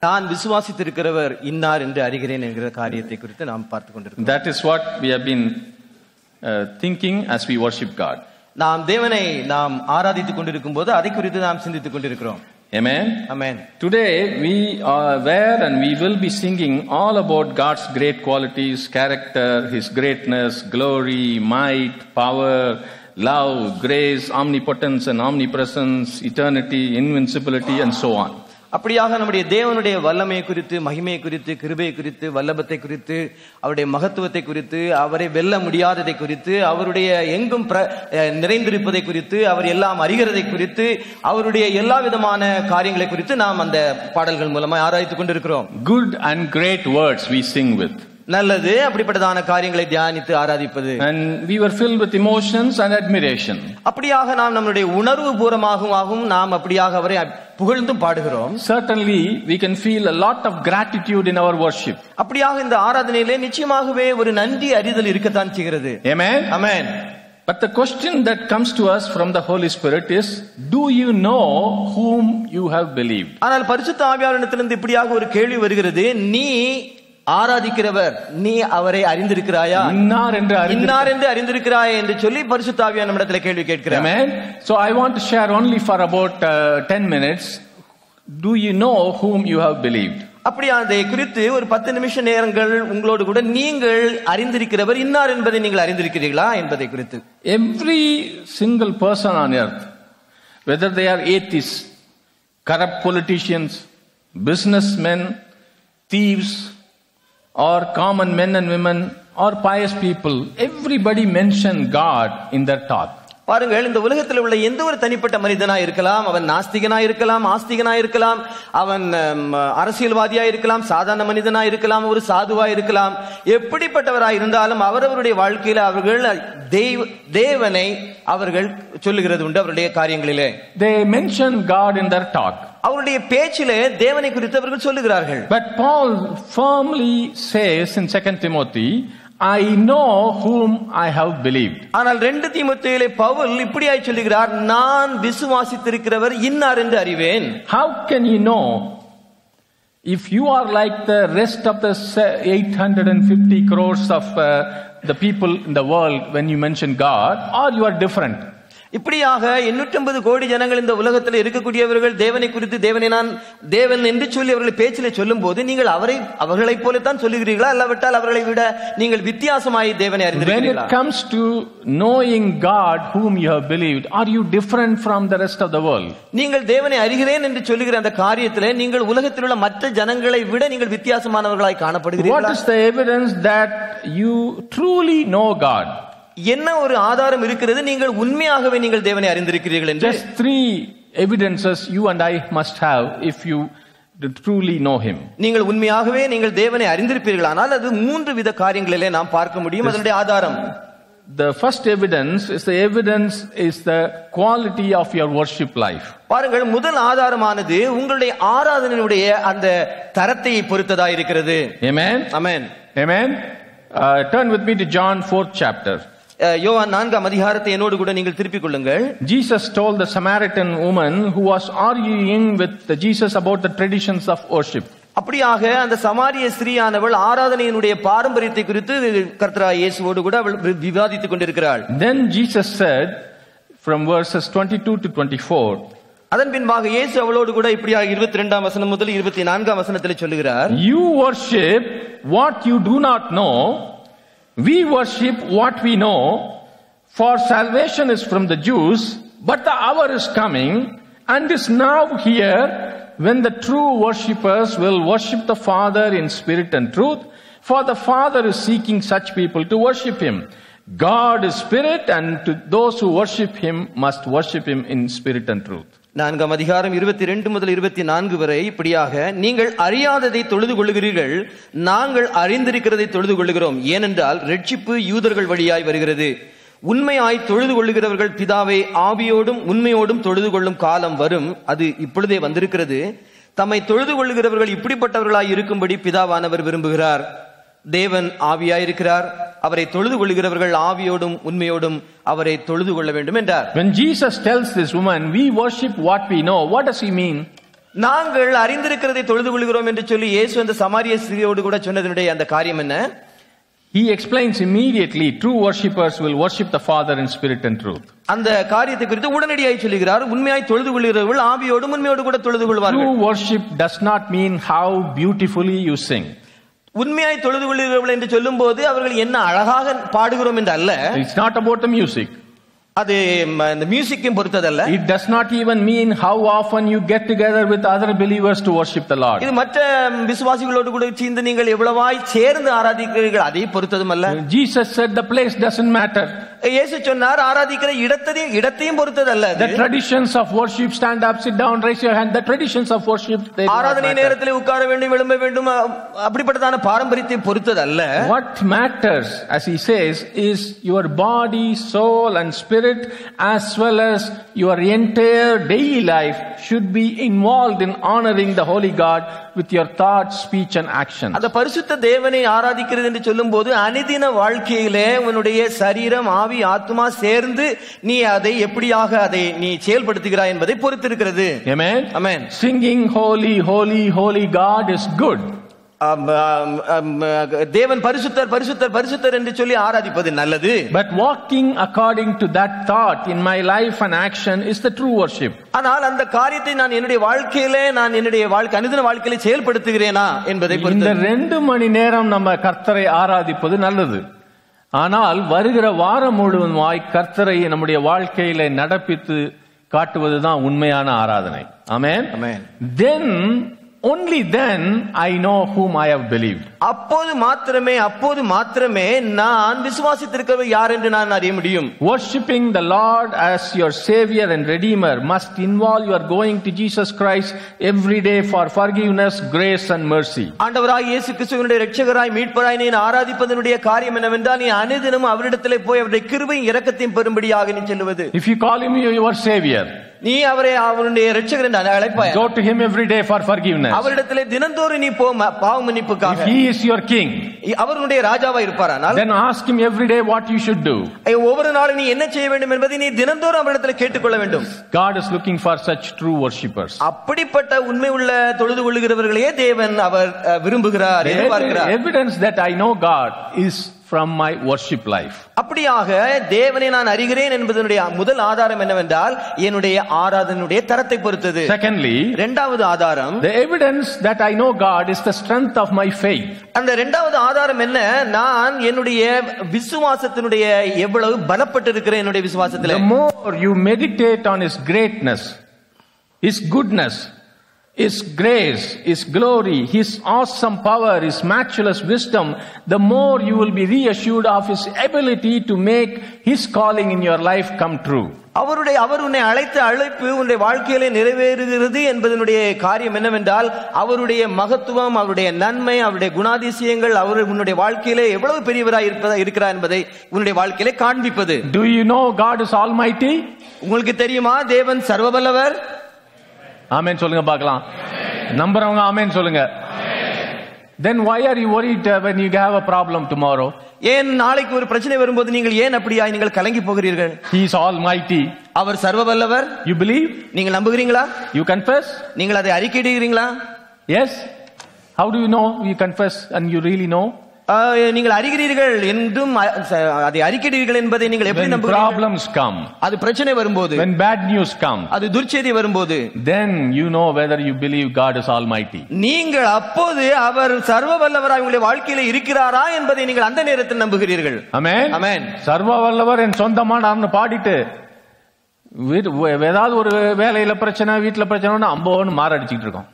நான் விசுவாசித்திருக்கிறவர் இன்னார் என்று அறிகிறேன் என்கிற காரியத்தை குறித்து நாம் பார்த்து கொண்டிருக்கிறோம் That is what we have been uh, thinking as we worship God. நாம் தேவனை நாம் ஆராதித்துக் கொண்டிருக்கும் போது அதை குறித்து நாம் சிந்தித்துக் கொண்டிருக்கிறோம் Amen. Amen Today we are where and we will be singing all about God's great qualities, character, His greatness, glory, might, power, love, grace, omnipotence and omnipresence, eternity, invincibility and so on. அப்படியாக நம்முடைய தேவனுடைய வல்லமையை குறித்து மகிமையை குறித்து கிருபையை குறித்து வல்லபத்தை குறித்து அவருடைய மகத்துவத்தை குறித்து அவரை வெல்ல முடியாததை குறித்து அவருடைய எங்கும் பிர- அஹ் நிறைந்திருப்பதை குறித்து அவர் எல்லாம் அறிகிறதை குறித்து அவருடைய எல்லா விதமான காரியங்களை குறித்து நாம் அந்த பாடல்கள் மூலமா ஆராய்த்துக் கொண்டிருக்கிறோம் Good and great words we sing with. நல்லது அப்படிப்பட்டதான காரியங்களை தியானித்து ஆராதிப்பது And we were filled with emotions and admiration. அப்படியாக நாம் நம்முடைய உணர்வு பூர்வமாகவும் நாம் அப்படியாக அவரை புகழ்ந்தும் பாடுகிறோம் Certainly we can feel a lot of gratitude in our worship. அப்படியாக இந்த ஆராதனையிலே நிச்சயமாகவே ஒரு நன்றி அறிதல் இருக்கத்தான் செய்கிறது Amen. Amen But the question that comes to us from the Holy Spirit is, do you know whom you have believed? ஆனால் பரிசுத்த ஆவியாரிடத்திலிருந்து இப்படியாக ஒரு கேள்வி வருகிறது நீ ஆராதிக்கிறவர் நீ அவரை அறிந்திருக்கிறாயா இன்னார் என்று அறிந்து- இன்னார் என்று அறிந்திருக்கிறாயா என்று சொல்லி பரிசுத்த ஆவியான நம்மிடத்துல கேள்வி கேட்கிறார் Amen. So I want to share only for about uh, 10 minutes. Do you know whom you have believed? அப்படி அதை குறித்து ஒரு பத்து நிமிஷ நேரங்கள் உங்களோடு கூட நீங்கள் அறிந்திருக்கிறவர் இன்னார் என்பதை நீங்கள் அறிந்திருக்கிறீர்களா என்பதை குறித்து Every single person on earth, whether they are atheists, corrupt politicians, businessmen, thieves, or common men and women, or pious people, everybody mentioned God in their talk. பாருங்கள் இந்த உலகத்தில் உள்ள எந்த ஒரு தனிப்பட்ட மனிதனா இருக்கலாம் அவன் நாஸ்திகனா இருக்கலாம் ஆஸ்திகனா இருக்கலாம் அவன் ஹம், அரசியல்வாதியா இருக்கலாம் சாதாரண மனிதனா இருக்கலாம் ஒரு சாதுவா இருக்கலாம் எப்படிப்பட்டவரா இருந்தாலும் அவரவருடைய வாழ்க்கையில அவர்கள் தெய்வ தேவனை அவர்கள் சொல்லுகிறது உண்டு அவருடைய காரியங்களிலே They mention God in their talk. அவருடைய பேச்சிலே தேவனை குறித்து அவர்கள் சொல்லுகிறார்கள் But Paul firmly says in 2 Timothy, I know whom I have believed. ஆனால் ரெண்டு தீமத்தையிலே பவுல் இப்படியாய் சொல்லுகிறார் நான் விசுவாசித்திருக்கிறவர் இன்னார் என்று அறிவேன் How can you know if you are like the rest of the se- 850 crores of uh, the people in the world when you mention God, or you are different? இப்படியாக 850 கோடி ஜனங்கள் இந்த உலகத்தில் இருக்கக்கூடியவர்கள் தேவனை குறித்து தேவனை நான் தேவன் என்று சொல்லி அவர்கள் பேச்சிலே சொல்லும் போது நீங்கள் அவரை அவர்களைப் போலத்தான் சொல்லுகிறீர்களா அல்லாவிட்டால் அவர்களை விட நீங்கள் வித்தியாசமாய் தேவனை When அறிந்திருக்கிறீர்களா it comes to knowing God whom you have believed, are you different from the rest of the world? நீங்கள் தேவனை அறிகிறேன் என்று சொல்லுகிற அந்த காரியத்திலே நீங்கள் உலகத்தில் உள்ள மற்ற ஜனங்களை விட நீங்கள் வித்தியாசமானவர்களாய் What காணப்படுகிறீர்களா is the evidence that you truly know God? என்ன ஒரு ஆதாரம் இருக்கிறது நீங்கள் உண்மையாகவே நீங்கள் தேவனை அறிந்திருக்கிறீர்கள் என்று Just three evidences you and I must have if you truly know Him. நீங்கள் உண்மையாகவே நீங்கள் தேவனை அறிந்திருப்பீர்களானால் அது மூன்று வித காரியங்களிலே நாம் பார்க்க முடியும் அதனுடைய ஆதாரம் The first evidence is the evidence is the quality of your worship life. பாருங்கள் முதல் ஆதாரமானது உங்களுடைய ஆராதனையுடைய அந்த தரத்தை பொறுத்ததா இருக்கிறது Amen. Amen Amen. Uh, turn with me to John 4th chapter. அஹ், யோவான் நான்காம் அதிகாரத்தை என்னோடு கூட நீங்கள் திருப்பிக் கொள்ளுங்கள் Jesus told the Samaritan woman who was arguing with Jesus about the traditions of worship. அப்படியாக அந்த சமாரிய ஸ்திரீயானவள் ஆராதனையினுடைய பாரம்பரியத்தை குறித்து கர்த்தரா இயேசுவோடு கூட அவள் வி- விவாதித்துக் கொண்டிருக்கிறாள் Then Jesus said from verses 22 to 24, அதன் பின்பாக இயேசு அவளோடு கூட இப்படியாக இருபத்தி ரெண்டாம் வசனம் முதல் இருபத்தி நான்காம் வசனத்தில் சொல்லுகிறார் You worship what you do not know. We worship what we know. For salvation is from the Jews, but the hour is coming and is now here when the true worshippers will worship the Father in spirit and truth. For the Father is seeking such people to worship Him. God is spirit and to those who worship Him must worship Him in spirit and truth. நான்காம் அதிகாரம் இருபத்தி ரெண்டு முதல் இருபத்தி நான்கு வரை இப்படியாக நீங்கள் அறியாததை தொழுது கொள்ளுகிறீர்கள் நாங்கள் அறிந்திருக்கிறதை தொழுது கொள்ளுகிறோம் ஏனென்றால் ரட்சிப்பு யூதர்கள் வழியாய் வருகிறது உண்மையாய் தொழுது கொள்ளுகிறவர்கள் பிதாவை ஆவியோடும் உண்மையோடும் தொழுது கொள்ளும் காலம் வரும் அது இப்பொழுதே வந்திருக்கிறது தம்மை தொழுது கொள்ளுகிறவர்கள் இப்படிப்பட்டவர்களாய் இருக்கும்படி பிதாவானவர் விரும்புகிறார் தேவன் ஆவியாயிருக்கிறார் அவரை தொழுது கொள்ளுகிறவர்கள் ஆவியோடும் உண்மையோடும் அவரை தொழுது கொள்ள வேண்டும் என்றார் When Jesus tells this woman, we worship what we know, what does he mean? நாங்கள் அறிந்திருக்கிறதை தொழுது கொள்கிறோம் என்று சொல்லி இயேசு அந்த சமாரிய ஸ்திரியோடு கூட சொன்னதனுடைய அந்த காரியம் என்ன He explains immediately true worshippers will worship the Father in spirit and truth. அந்த காரியத்தை குறித்து உடனடியாய் சொல்லுகிறார் உண்மையாய் தொழுது கொள்கிறவர்கள் ஆவியோடு உண்மையோடு கூட தொழுது கொள்வார்கள் True worship does not mean how beautifully you sing. உண்மையாய் தொழுது கொள்கிறவர்கள் என்று சொல்லும்போது அவர்கள் என்ன அழகாக பாடுகிறோம் என்று அல்ல It's not about the music. அது ம, இந்த மியூசிக்கையும் பொறுத்ததல்ல It does not even mean how often you get together with other believers to worship the Lord. இது மற்ற விசுவாசிகளோடு கூட சேர்ந்து நீங்கள் எவ்வளவாய் சேர்ந்து ஆராதிக்கிறீர்கள் அதை பொறுத்ததும் அல்ல Jesus said the place doesn't matter. இயேசு சொன்னார் ஆராதிக்கிற இடத்தையும் இடத்தையும் பொறுத்ததல்ல அது. The traditions of worship, stand up, sit down, raise your hand. The traditions of worship, they do not ஆராதனை matter. நேரத்தில் உட்கார வேண்டும் எழும்ப வேண்டும் அ- அப்படிப்பட்டதான பாரம்பரியத்தை பொறுத்ததல்ல What matters, as he says, is your body, soul, and spirit, as well as your entire daily life, should be involved in honoring the Holy God with your thoughts, speech, and action. அந்த பரிசுத்த தேவனை ஆராதிக்கிறது என்று சொல்லும் போது அனுதின வாழ்க்கையிலே உன்னுடைய சரீரம் ஆவி ஆத்மா சேர்ந்து நீ அதை எப்படியாக அதை நீ செயல்படுத்துகிறாய் என்பதை பொறுத்திருக்கிறது Amen? Amen. Singing holy, holy, holy God is good. ஆம், ஆம், ஆம், தேவன் பரிசுத்தர் பரிசுத்தர் பரிசுத்தர் என்று சொல்லி ஆராதிப்பது நல்லது But walking according to that thought in my life and action is the true worship. ஆனால் அந்த காரியத்தை நான் என்னுடைய வாழ்க்கையிலே நான் என்னுடைய வாழ்க்கை அனுதின வாழ்க்கையிலே செயல்படுத்துகிறேனா என்பதை இந்த பொறுத்து ரெண்டு மணி நேரம் நம்ம கர்த்தரை ஆராதிப்பது நல்லது ஆனால் வருகிற வாரம் முழுவதுமாய் கர்த்தரை நம்முடைய வாழ்க்கையில நடப்பித்து காட்டுவதுதான் உண்மையான ஆராதனை ஆமென் Amen. then only then i know whom i have believed அப்போது மாத்திரமே அப்போது மாத்திரமே நான் விசுவாசித்திருக்கிறவர் யார் என்று நான் அறிய முடியும் Worshipping the Lord as your Savior and Redeemer must involve your going to Jesus Christ every day for forgiveness, grace, and mercy. ஆண்டவராய் இயேசு கிறிஸ்துவனுடைய ரட்சகராய் மீட்பராய் நீ ஆராதிப்பதனுடைய காரியம் என்னவென்றால் நீ அனுதினம் அவரிடத்திலே போய் அவருடைய கிருபையும் இரக்கத்தையும் பெறும்படியாக நீ செல்லுவது If you call Him your Savior, நீ அவரை அவருடைய ரட்சகர் என்று அழைப்பாய் go to Him every day for forgiveness. அவரிடத்திலே தினந்தோறும் நீ போ ம- பாவ If மன்னிப்புக்காக He is your King, அவருடைய ராஜாவா இருப்பாரானால் then ask Him every day what you should do. ஒவ்வொரு நாளும் நீ என்ன செய்ய வேண்டும் என்பதை நீ தினந்தோறும் அவரிடத்தில் கேட்டுக்கொள்ள வேண்டும் God is looking for such true worshippers. அப்படிப்பட்ட உண்மை உள்ள தொழுது கொள்ளுகிறவர்களையே தேவன் அவர் அஹ், விரும்புகிறார் The எதிர்பார்க்கிறார் evidence that I know God is from my worship life. அப்படியாக தேவனை நான் அறிகிறேன் என்பதனுடைய முதல் ஆதாரம் என்னவென்றால் என்னுடைய ஆராதனுடைய தரத்தை பொறுத்தது Secondly, இரண்டாவது ஆதாரம் the evidence that I know God is the strength of my faith. அந்த இரண்டாவது ஆதாரம் என்ன நான் என்னுடைய விசுவாசத்தினுடைய எவ்வளவு பலப்பட்டு இருக்கிறேன் என்னுடைய விசுவாசத்துல The more you meditate on His greatness, His goodness, His grace, His glory, His awesome power, His matchless wisdom, the more you will be reassured of His ability to make His calling in your life come true. அவருடைய அவர் உன்னை அழைத்த அழைப்பு உன்னுடைய வாழ்க்கையிலே நிறைவேறுகிறது என்பதனுடைய காரியம் என்னவென்றால் அவருடைய மகத்துவம் அவருடைய நன்மை அவருடைய குணாதிசயங்கள் அவர் உன்னுடைய வாழ்க்கையிலே எவ்வளவு பெரியவராய் இருப்பதா இருக்கிறார் என்பதை உன்னுடைய வாழ்க்கையிலே காண்பிப்பது Do you know God is Almighty? உங்களுக்கு தெரியுமா தேவன் சர்வவல்லவர் ஆமென் சொல்லுங்க பார்க்கலாம் நம்புறவங்க ஆமென் சொல்லுங்க Then why are you worried uh, when you have a problem tomorrow? ஏன் நாளைக்கு ஒரு பிரச்சனை வரும்போது நீங்கள் ஏன் அப்படியா நீங்கள் கலங்கி போகிறீர்கள் He is Almighty. Our சர்வவல்லவர் You believe? நீங்கள் நம்புகிறீங்களா You confess? நீங்கள் அதை அறிக்கையிடுகிறீங்களா Yes? How do you know you confess and you really know? ஆஹ், நீங்கள் அறிகிறீர்கள் என்றும் அ- ச- அதை அறிக்கையிடுவீர்கள் என்பதை நீங்கள் எப்படி When நம்புகிறீர்கள் problems come, அது பிரச்சனை வரும்போது when bad news come, அது துர்ச்செய்தி வரும்போது then you know whether you believe God is Almighty. நீங்கள் அப்போது அவர் சர்வ வல்லவராய் உங்களுடைய வாழ்க்கையில இருக்கிறாரா என்பதை நீங்கள் அந்த நேரத்தில் நம்புகிறீர்கள் Amen? Amen. சர்வ வல்லவர் என் சொந்தமானார்னு பாடிட்டு வீட்டு வே- ஏதாவது ஒரு வேலையில பிரச்சனை வீட்டுல பிரச்சனைன்னு அம்போன்னு மாரடிச்சுக்கிட்டு இருக்கோம்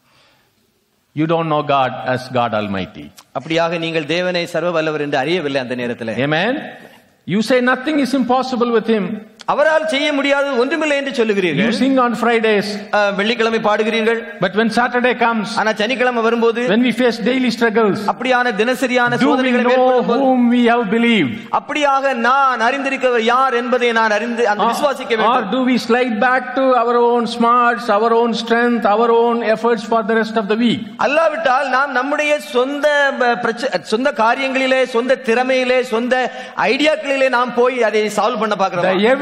you don't know God as God Almighty. அப்படியாக நீங்கள் தேவனை சர்வ வல்லவர் என்று அறியவில்லை அந்த நேரத்தில் Amen? You say nothing is impossible with him. அவரால் செய்ய முடியாதது ஒன்றுமில்லை என்று You சொல்லுகிறீர்கள் sing on Fridays, ஆஹ், வெள்ளிக்கிழமை பாடுகிறீர்கள் but when Saturday comes, ஆனா சனிக்கிழமை வரும்போது when we face daily struggles, அப்படியான தினசரியான do we சோதனைகளை know மேற்கொள்ளும் போது, whom we have believed? அப்படியாக நான் அறிந்திருக்கிறவர் யார் என்பதை நான் அறிந்து அந்த விசுவாசிக்க Or வேண்டும் do we slide back to our own smarts, our own strength, our own efforts for the rest of the week? அல்லாவிட்டால் நாம் நம்முடைய சொந்த ப- பிரச்ச- சொந்த காரியங்களிலே சொந்த திறமையிலே சொந்த ஐடியாக்களிலே நாம் போய் அதை சால்வ் பண்ண The பார்க்கிறோம்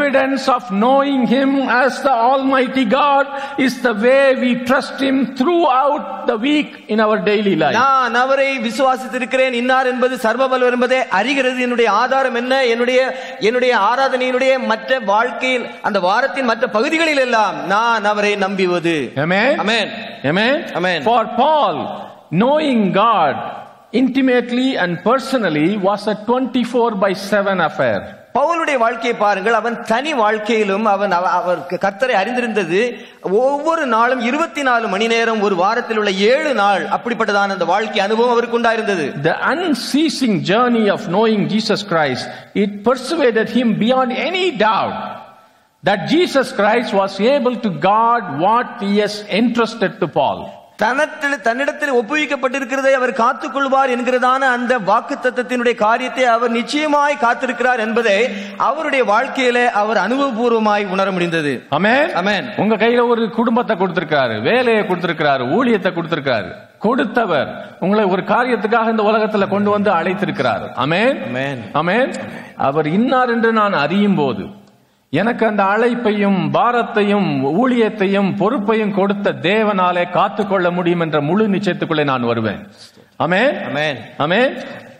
evidence of knowing Him as the Almighty God is the way we trust Him throughout the week in our daily life. நான் அவரை விசுவாசித்திருக்கிறேன் இன்னார் என்பது சர்வபலவர் என்பதை அறிகிறது என்னுடைய ஆதாரம் என்ன என்னுடைய என்னுடைய ஆராதனையினுடைய மற்ற வாழ்க்கையில் அந்த வாரத்தின் மற்ற பகுதிகளில் எல்லாம் நான் அவரை நம்புவது Amen? Amen Amen? Amen. For Paul, knowing God intimately and personally was a 24 by 7 affair. பவுலுடைய வாழ்க்கையை பாருங்கள் அவன் தனி வாழ்க்கையிலும் அவன் அவ- அவர் கர்த்தரை அறிந்திருந்தது ஒவ்வொரு நாளும் இருபத்தி நாலு மணி நேரம் ஒரு வாரத்தில் உள்ள ஏழு நாள் அப்படிப்பட்டதான அந்த வாழ்க்கை அனுபவம் அவருக்கு உண்டாயிருந்தது The unceasing journey of knowing Jesus Christ, it persuaded him beyond any doubt that Jesus Christ was able to guard what he has entrusted to Paul. தனத்தில் தன்னிடத்தில் ஒப்புவிக்கப்பட்டிருக்கிறதை அவர் காத்துக் கொள்வார் என்கிறதான அந்த வாக்கு தத்தத்தினுடைய காரியத்தை அவர் நிச்சயமாய் காத்திருக்கிறார் என்பதை அவருடைய வாழ்க்கையிலே அவர் அனுபவபூர்வமாய் உணர முடிந்தது Amen? Amen. உங்க கையில ஒரு குடும்பத்தை கொடுத்திருக்காரு வேலையை கொடுத்திருக்காரு ஊழியத்தை கொடுத்திருக்காரு கொடுத்தவர் உங்களை ஒரு காரியத்துக்காக இந்த உலகத்துல கொண்டு வந்து அழைத்திருக்கிறார் அமேன் Amen. அமேன் அவர் இன்னார் என்று நான் அறியும் போது எனக்கு அந்த அழைப்பையும் பாரத்தையும் ஊழியத்தையும் பொறுப்பையும் கொடுத்த தேவனாலே காத்துக்கொள்ள முடியும் என்ற முழு நிச்சயத்துக்குள்ளே நான் வருவேன் அமேன் Amen. Amen.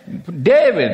David,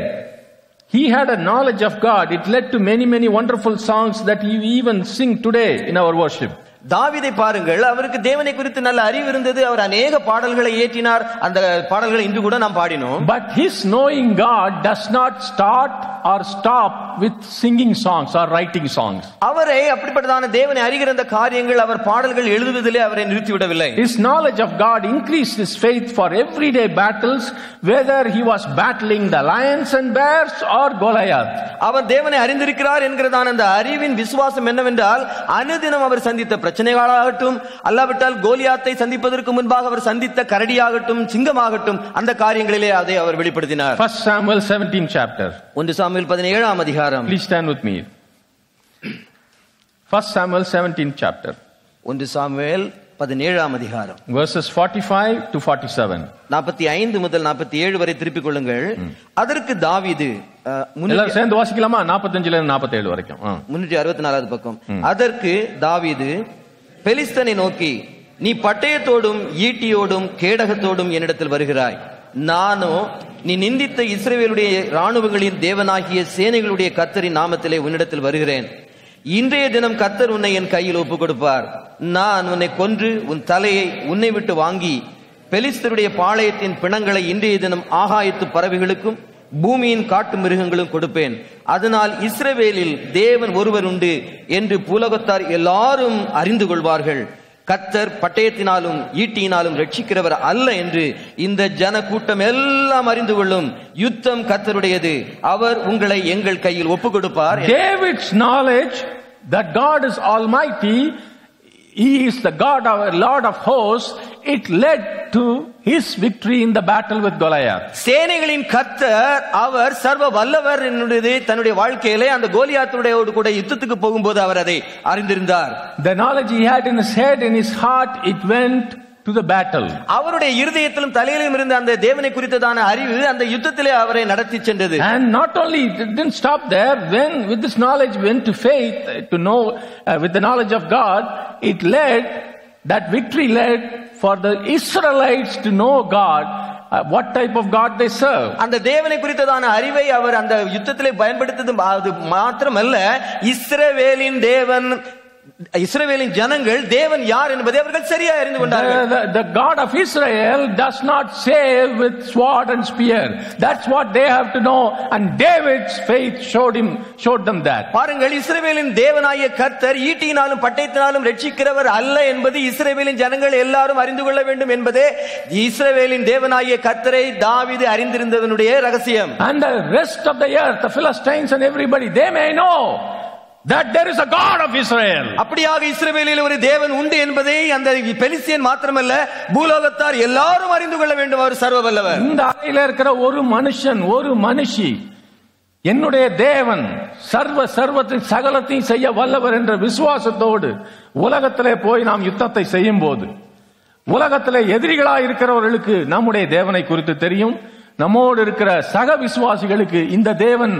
he had a knowledge of God. It led to many, many wonderful songs that we even sing today in our worship. தாவீதை பாருங்கள் அவருக்கு தேவனை குறித்து நல்ல அறிவு இருந்தது அவர் அநேக பாடல்களை ஏற்றினார் அந்த பாடல்களை இன்று கூட நாம் பாடினோம் But his knowing God does not start or stop with singing songs or writing songs. அவரை அப்படிப்பட்டதான தேவனை அறிகிற அந்த காரியங்கள் அவர் பாடல்கள் எழுதுவதிலே அவரை நிறுத்திவிடவில்லை His knowledge of God increased his faith for everyday battles, whether he was battling the lions and bears or Goliath. அவர் தேவனை அறிந்திருக்கிறார் என்கிறதான அந்த அறிவின் விசுவாசம் என்னவென்றால் அனுதினம் அவர் சந்தித்த பிரச்சனைகளாகட்டும் அல்லாவிட்டால் கோலியாத்தை சந்திப்பதற்கு முன்பாக அவர் சந்தித்த கரடியாகட்டும் சிங்கமாகட்டும் அந்த காரியங்களிலே அதை அவர் வெளிப்படுத்தினார் First Samuel 17 chapter. ஒன்று சாமுவேல் பதினேழாம் அதிகாரம் Please stand with me. First Samuel 17 chapter. ஒன்று சாமுவேல் பதினேழாம் அதிகாரம் verses 45 to 47 நாற்பத்தி ஐந்து முதல் நாற்பத்தி ஏழு வரை திருப்பிக் கொள்ளுங்கள் அதற்கு தாவீது அஹ், முன்னூற்றி- எல்லாரும் சேர்ந்து வாசிக்கலாமா 45 ல இருந்து 47 வரைக்கும் ஆ. முன்னூற்றி அறுபத்தி நாலாவது பக்கம் அதற்கு தாவீது பெலிஸ்தனை நோக்கி நீ பட்டயத்தோடும் ஈட்டியோடும் கேடகத்தோடும் என்னிடத்தில் வருகிறாய் நானோ நீ நிந்தித்த இஸ்ரவேலுடைய இராணுவங்களின் தேவனாகிய சேனைகளுடைய கர்த்தரின் நாமத்திலே உன்னிடத்தில் வருகிறேன் இன்றைய தினம் கர்த்தர் உன்னை என் கையில் ஒப்புக் கொடுப்பார் நான் உன்னை கொன்று உன் தலையை உன்னை விட்டு வாங்கி பெலிஸ்தருடைய பாளையத்தின் பிணங்களை இன்றைய தினம் ஆகாயத்து பறவைகளுக்கும் பூமியின் காட்டு மிருகங்களும் கொடுப்பேன் அதனால் இஸ்ரவேலில் தேவன் ஒருவர் உண்டு என்று பூலகத்தார் எல்லாரும் அறிந்து கொள்வார்கள் கத்தர் பட்டயத்தினாலும் ஈட்டியினாலும் ரட்சிக்கிறவர் அல்ல என்று இந்த ஜன கூட்டம் எல்லாம் அறிந்து கொள்ளும் யுத்தம் கத்தருடையது அவர் உங்களை எங்கள் கையில் ஒப்புக் கொடுப்பார் David's knowledge that God is almighty he is the God our Lord of hosts it led to his victory in the battle with Goliath சேனைகளின் கர்த்தர் அவர் சர்வ வல்லவர் என்னுடைய தன்னுடைய வாழ்க்கையிலே அந்த கோலியாத்துடையோடு கூட யுத்தத்துக்கு போகும்போது அவர் அதை அறிந்திருந்தார் the knowledge he had in his head in his heart it went to the battle அவருடைய இருதயத்திலும் தலையிலும் இருந்த அந்த தேவனை குறித்ததான அறிவு அந்த யுத்தத்திலே அவரை நடத்தி சென்றது And not only it didn't stop there, when with this knowledge went to faith, uh, to know, uh, with the knowledge of God, it led, that victory led for the Israelites to know God, uh, what type of God they serve. அந்த தேவனை குறித்ததான அறிவை அவர் அந்த யுத்தத்திலே பயன்படுத்தது அது மாத்திரமல்ல இஸ்ரவேலின் தேவன் இஸ்ரவேலின் ஜனங்கள் தேவன் யார் என்பதை அவர்கள் சரியா அறிந்து கொண்டார்கள் The, the, the God of Israel does not save with sword and spear. That's what they have to know. And David's faith showed him, showed them that. பாருங்கள் இஸ்ரவேலின் தேவனாகிய கர்த்தர் ஈட்டியினாலும் பட்டயத்தினாலும் ரட்சிக்கிறவர் அல்ல என்பது இஸ்ரவேலின் ஜனங்கள் எல்லாரும் அறிந்து கொள்ள வேண்டும் என்பதே இஸ்ரவேலின் தேவனாகிய கர்த்தரை தாவீது அறிந்திருந்ததனுடைய ரகசியம் And the rest of the earth, the Philistines and everybody, they may know that there is a God of Israel. அப்படியாக இஸ்ரவேலில் ஒரு தேவன் உண்டு என்பதை அந்த பெலிஸ்தியன் மாத்திரமல்ல பூலோகத்தார் எல்லாரும் அறிந்து கொள்ள வேண்டும் அவர் சர்வ வல்லவர் இந்த அறையில இருக்கிற ஒரு மனுஷன் ஒரு மனுஷி என்னுடைய தேவன் சர்வ சர்வத்தை சகலத்தையும் செய்ய வல்லவர் என்ற விசுவாசத்தோடு உலகத்திலே போய் நாம் யுத்தத்தை செய்யும் போது உலகத்திலே எதிரிகளாய் இருக்கிறவர்களுக்கு நம்முடைய தேவனை குறித்து தெரியும் நம்மோடு இருக்கிற சக விசுவாசிகளுக்கு இந்த தேவன்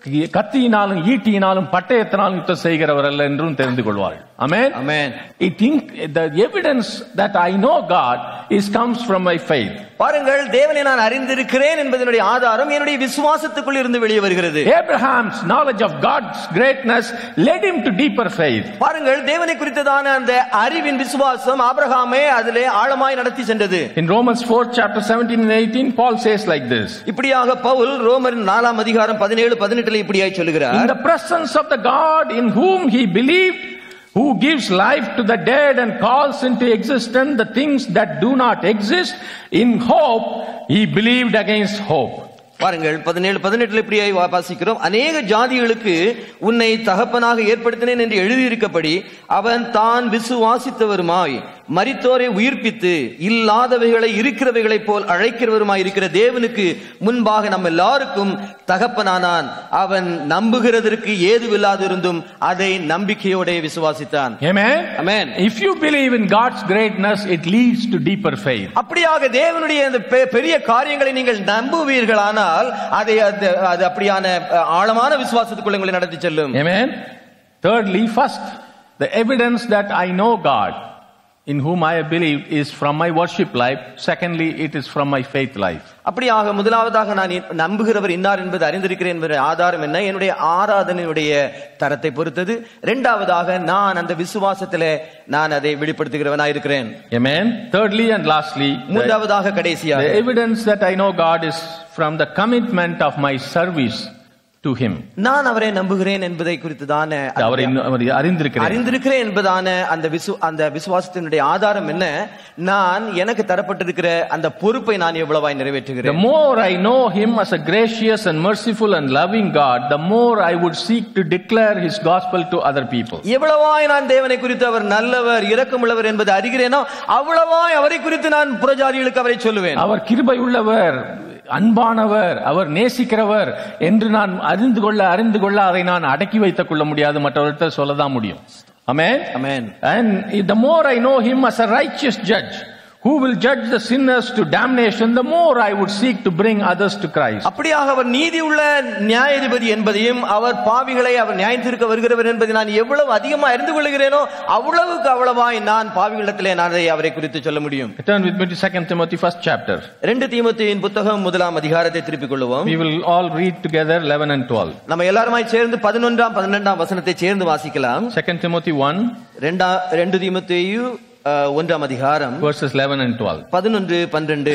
கத்தியினாலும் ஈட்டியினாலும் பட்டயத்தினாலும் யுத்தம் செய்கிறவர் அல்ல என்றும் தெரிந்து கொள்வார்கள் அமேன் அமேன் I think the evidence that I know God is comes from my faith. பாருங்கள் தேவனை நான் அறிந்திருக்கிறேன் என்பதனுடைய ஆதாரம் என்னுடைய விசுவாசத்துக்குள் இருந்து வெளியே வருகிறது Abraham's knowledge of God's greatness led him to deeper faith. பாருங்கள் தேவனை குறித்ததான அந்த அறிவின் விசுவாசம் ஆபிரகாமே அதிலே ஆழமாய் நடத்தி சென்றது In Romans 4 chapter 17 and 18, Paul says like this. இப்படியாக பவுல் ரோமர் நாலாம் அதிகாரம் பதினேழு பதினெட்டுல இப்படியாய் In சொல்லுகிறார் the presence of the God in whom he believed, who gives life to the dead and calls into existence the things that do not exist, in hope he believed against hope. பாருங்கள் பதினேழு பதினெட்டுல இப்படியாய் வா- வாசிக்கிறோம் அநேக ஜாதிகளுக்கு உன்னை தகப்பனாக ஏற்படுத்தினேன் என்று எழுதியிருக்கபடி அவன் தான் விசுவாசித்தவருமாய் மரித்தோரை உயிர்ப்பித்து இல்லாதவைகளை இருக்கிறவைகளைப் போல் அழைக்கிறவருமாய் இருக்கிற தேவனுக்கு முன்பாக நம்ம எல்லாருக்கும் தகப்பனானான் அவன் நம்புகிறதற்கு ஏதுவில்லாதிருந்தும் அதை நம்பிக்கையோட விசுவாசித்தான் Amen? Amen. If you believe in God's greatness, it leads to deeper faith. அப்படியாக தேவனுடைய அந்த பெ- பெரிய காரியங்களை நீங்கள் நம்புவீர்களானால் அதை அது- அது அப்படியான அஹ், ஆழமான விசுவாசத்துக்குள்ள உங்களை நடத்தி செல்லும் Amen? Thirdly, first, the evidence that I know God in whom I have believed is from my worship life. Secondly, it is from my faith life. அப்படியாக முதலாவதாக நான் இ- நம்புகிறவர் இன்னார் என்பது அறிந்திருக்கிறேன் என்ற ஆதாரம் என்ன என்னுடைய ஆராதனையுடைய தரத்தை பொறுத்தது இரண்டாவதாக நான் அந்த விசுவாசத்திலே நான் அதை வெளிப்படுத்துகிறவனாயிருக்கிறேன் Amen? Thirdly and lastly, the, மூன்றாவதாக the கடைசியாக evidence that I know God is from the commitment of my service to Him. நான் அவரை நம்புகிறேன் என்பதை குறித்துதான அவரை இன்னும் அவர் அறிந்திருக்கிறேன் அறிந்திருக்கிறேன் என்பதான அந்த விசு அந்த விசுவாசத்தினுடைய ஆதாரம் என்ன நான் எனக்கு தரப்பட்டிருக்கிற அந்த பொறுப்பை நான் எவ்வளவாய் The நிறைவேற்றுகிறேன் more I know Him as a gracious and merciful and loving God, the more I would seek to declare His gospel to other people. எவ்வளவாய் நான் தேவனை குறித்து அவர் நல்லவர் இரக்கமுள்ளவர் என்பதை அறிகிறேனோ அவ்வளவாய் அவரை குறித்து நான் புறஜாதிகளுக்கு அவரை சொல்லுவேன் அவர் கிருபை உள்ளவர் அன்பானவர் அவர் நேசிக்கிறவர் என்று நான் அறிந்து கொள்ள அறிந்து கொள்ள அதை நான் அடக்கி வைத்துக் கொள்ள முடியாது மற்றவர்கிட்ட சொல்லதான் முடியும் Amen? Amen. And the more I know him as a righteous judge who will judge the sinners to damnation, the more I would seek to bring others to Christ. அப்படியாக அவர் நீதி உள்ள நியாயாதிபதி என்பதையும் அவர் பாவிகளை அவர் நியாயத்திருக்க வருகிறவர் என்பதை நான் எவ்வளவு அதிகமா அறிந்து கொள்கிறேனோ அவ்வளவுக்கு அவ்வளவாய் நான் பாவிகளிடத்திலே நான் அதை அவரை குறித்து சொல்ல முடியும் Turn with me to 2 Timothy first chapter. ரெண்டு தீமோத்தேயுவின் புத்தகம் முதலாம் அதிகாரத்தை திருப்பிக் கொள்வோம் We will all read together 11 and 12. நம்ம எல்லாருமாய் சேர்ந்து பதினொன்றாம் பன்னிரெண்டாம் வசனத்தை சேர்ந்து வாசிக்கலாம் 2 Timothy 1 ரெண்டா ரெண்டு தீமோத்தேயு அஹ், ஒன்றாம் அதிகாரம் verses 11 and 12. பதினொன்று பன்னிரண்டு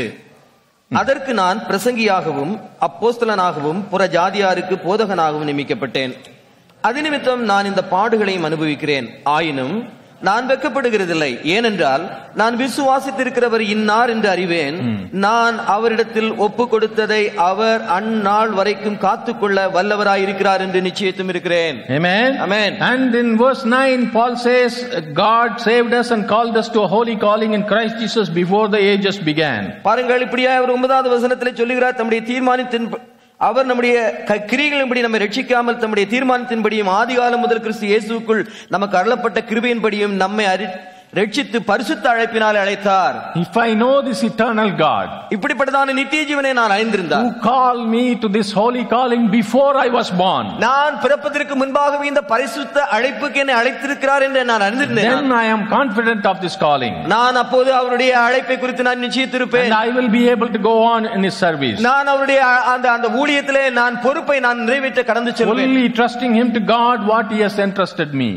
அதற்கு நான் பிரசங்கியாகவும் அப்போஸ்தலனாகவும் புற ஜாதியாருக்கு போதகனாகவும் நியமிக்கப்பட்டேன் அது நிமித்தம் நான் இந்த பாடுகளையும் அனுபவிக்கிறேன் ஆயினும் நான் வெட்கப்படுகிறதில்லை ஏனென்றால் நான் விசுவாசித்திருக்கிறவர் இன்னார் என்று அறிவேன் நான் அவரிடத்தில் ஒப்பு கொடுத்ததை அவர் அந்நாள் வரைக்கும் காத்துக்கொள்ள வல்லவராயிருக்கிறார் என்று நிச்சயித்தும் இருக்கிறேன் Amen. Amen. And in verse 9, Paul says, God saved us and called us to a holy calling in Christ Jesus before the ages began. பாருங்கள் இப்படியா அவர் ஒன்பதாவது வசனத்திலே சொல்லுகிறார் தம்முடைய தீர்மானத்தின் அவர் நம்முடைய க- கிரியைகளின்படி நம்மை ரட்சிக்காமல் தம்முடைய தீர்மானத்தின்படியும் ஆதிகாலம் முதல் கிறிஸ்து இயேசுக்குள் நமக்கு அருளப்பட்ட கிருபையின்படியும் நம்மை அறி ரட்சித்து பரிசுத்த அழைப்பினால் அழைத்தார் If I know this eternal God இப்படிப்பட்டதான நித்திய ஜீவனை நான் அறிந்திருந்தார் who called me to this holy calling before I was born, நான் பிறப்பதற்கு முன்பாகவே இந்த பரிசுத்த அழைப்புக்கு என்னை அழைத்திருக்கிறார் என்று நான் அறிந்திருந்தேன் then I am confident of this calling. நான் அப்போது அவருடைய அழைப்பை குறித்து நான் நிச்சயித்திருப்பேன் And I will be able to go on in his service. நான் அவருடைய அ- அந்த அந்த ஊழியத்திலே நான் பொறுப்பை நான் நிறைவேற்ற கடந்து செல்வேன் Fully trusting him to God what he has entrusted me.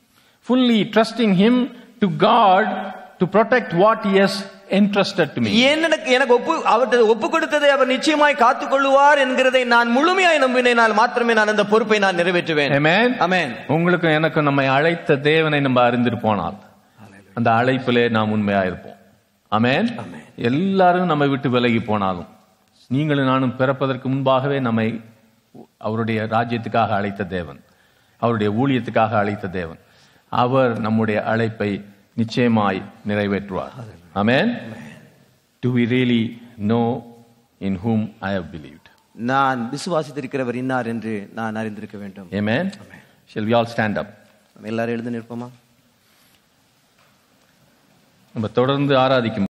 Fully trusting him to God to protect what he has entrusted to me. ஏன் எனக்கு எனக்கு ஒப்பு அவர்கிட்ட ஒப்பு கொடுத்ததை அவர் நிச்சயமாய் காத்துக் கொள்ளுவார் என்கிறதை நான் முழுமையாய் நம்பினால் மாத்திரமே நான் அந்த பொறுப்பை நான் நிறைவேற்றுவேன் Amen. அமேன் உங்களுக்கு எனக்கு நம்மை அழைத்த தேவனை நம்ம அறிந்திருப்போனால் அந்த அழைப்பிலே நாம் உண்மையா இருப்போம் அமேன் எல்லாரும் நம்மை விட்டு விலகி போனாலும் நீங்களும் நானும் பிறப்பதற்கு முன்பாகவே நம்மை அவருடைய ராஜ்யத்துக்காக அழைத்த தேவன் அவருடைய ஊழியத்துக்காக அழைத்த தேவன் அவர் நம்முடைய அழைப்பை நிச்சயமாய் நிறைவேற்றுவார் amen do we really know in whom I have believed நான் விசுவாசித்திருக்கிறவர் இன்னார் என்று நான் அறிந்திருக்க வேண்டும் amen shall we all stand up நம்ம எல்லாரும் எழுந்து நிற்போமா நம்ம தொடர்ந்து ஆராதிக்கும்